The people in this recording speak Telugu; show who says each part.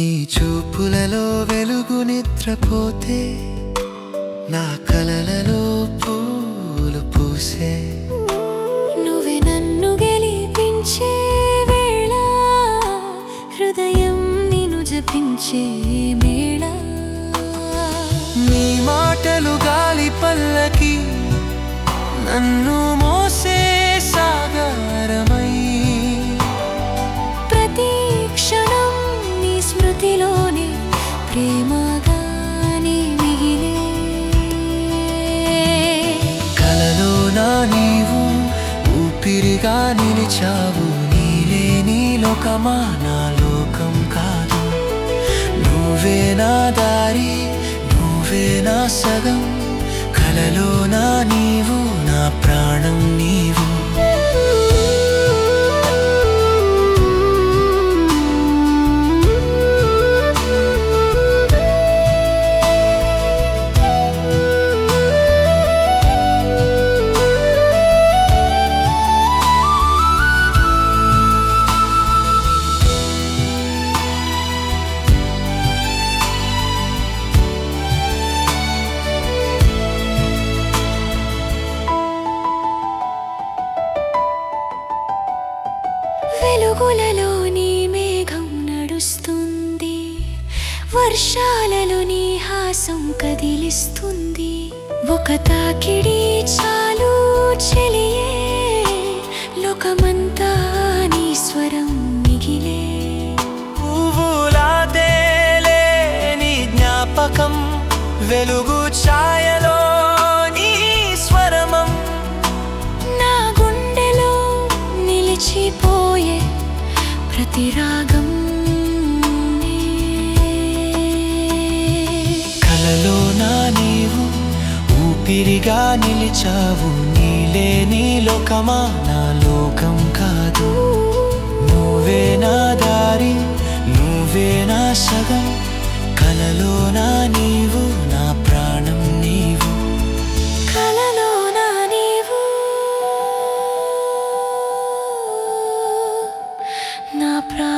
Speaker 1: నీ చూపులలో వెలుగు నిద్రపోతే నా కలలలో పూలు పూసే
Speaker 2: నువ్వే నన్ను గెలిపించే వేళ హృదయం నిన్ను జపించే మేళ
Speaker 1: నీ మాటలు గాలి పల్లకి నన్ను మోసే సాగరమై
Speaker 2: ప్రతి క్షణం నీ స్మృతిలోనే ప్రేమగానే మిగిలే
Speaker 1: కలలో నా నీవు ఊపిరిగా నిలిచావు నీలే నీ లోకమా నా లోకం కాదు నువ్వే నా దారి నువ్వే నా సగం కలలో నా నీవు నా ప్రాణం నీవు
Speaker 2: వెలుగులలో నీ మేఘం నడుస్తుంది వర్షాలలో నీ హాసం కదిలిస్తుంది ఒక తాకిడి చాలు చెలియే లోకమంతా నీ స్వరం మిగిలే
Speaker 1: పువ్వులా తేలే నీ జ్ఞాపకం వెలుగు ఛాయలో నీ స్వరమం
Speaker 2: నా గుండెలో నిలిచిపోయే ప్రతి రాగం నీ.
Speaker 1: కలలో నా నీవు ఊపిరిగా నిలిచావు నీలే నీ లోకమా నా లోకం కాదు నువ్వే నా దారి నువ్వే నా సగం కలలో నా నీవు నా ప్రాణం నీవు
Speaker 2: కలలో నా నీవు నా ప్రా